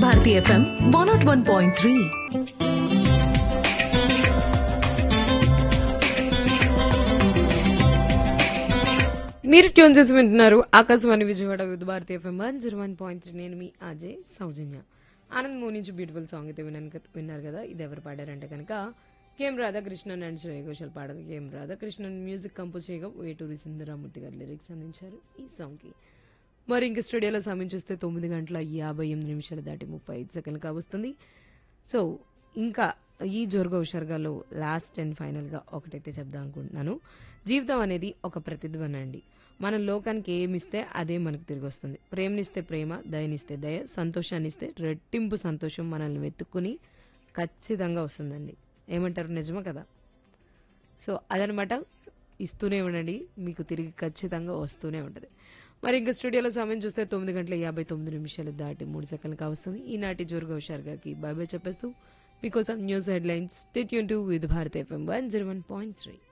Bharati FM one naught one point three మీరు tune చేసి వింటున్నారు Akashvani Vijayawada with Bharatiya FM one zero one point three నేను మీ అజయ్ సౌజన్య ఆనంద్ మూవ్ నుంచి బ్యూటిఫుల్ సాంగ్ అయితే విన్నాను క- విన్నారు కదా ఇది ఎవరు పాడారంటే కనుక కేఎం రాధాకృష్ణన్ అండ్ శ్రేయ ఘోషల్ పాడగా కేఎం రాధాకృష్ణన్ మ్యూజిక్ కంపోజ్ చేయగా వేటూరి సుందరామూర్తి గారు లిరిక్స్ అందించారు ఈ సాంగ్కి మరి ఇంక స్టూడియోలో సమయం చూస్తే తొమ్మిది గంటల యాభై ఎనిమిది నిమిషాలు దాటి ముప్పై ఐదు సెకండ్లు కావస్తుంది సో ఇంకా ఈ జోరుగా హుషారుగాలో లాస్ట్ అండ్ ఫైనల్గా ఒకటైతే చెప్దాం అనుకుంటున్నాను జీవితం అనేది ఒక ప్రతిధ్వని అండి మనం లోకానికి ఏమిస్తే అదే మనకు తిరిగి వస్తుంది ప్రేమనిస్తే ప్రేమ దయనిస్తే దయ సంతోషాన్ని ఇస్తే రెట్టింపు సంతోషం మనల్ని వెతుక్కుని ఖచ్చితంగా వస్తుందండి ఏమంటారు నిజమా కదా సో అదనమాట ఇస్తూనే ఉండండి మీకు తిరిగి ఖచ్చితంగా వస్తూనే ఉంటుంది మరి ఇంకా స్టూడియోలో సమయం చూస్తే తొమ్మిది గంటల యాభై తొమ్మిది నిమిషాలు దాటి మూడు సెకండ్లు కావస్తుంది ఈనాటి జోరుగా హుషారుగాకి బాయ్ బాయ్ చెప్పేస్తూ మీకోసం news headlines stay tuned to with Bharat FM one zero one point three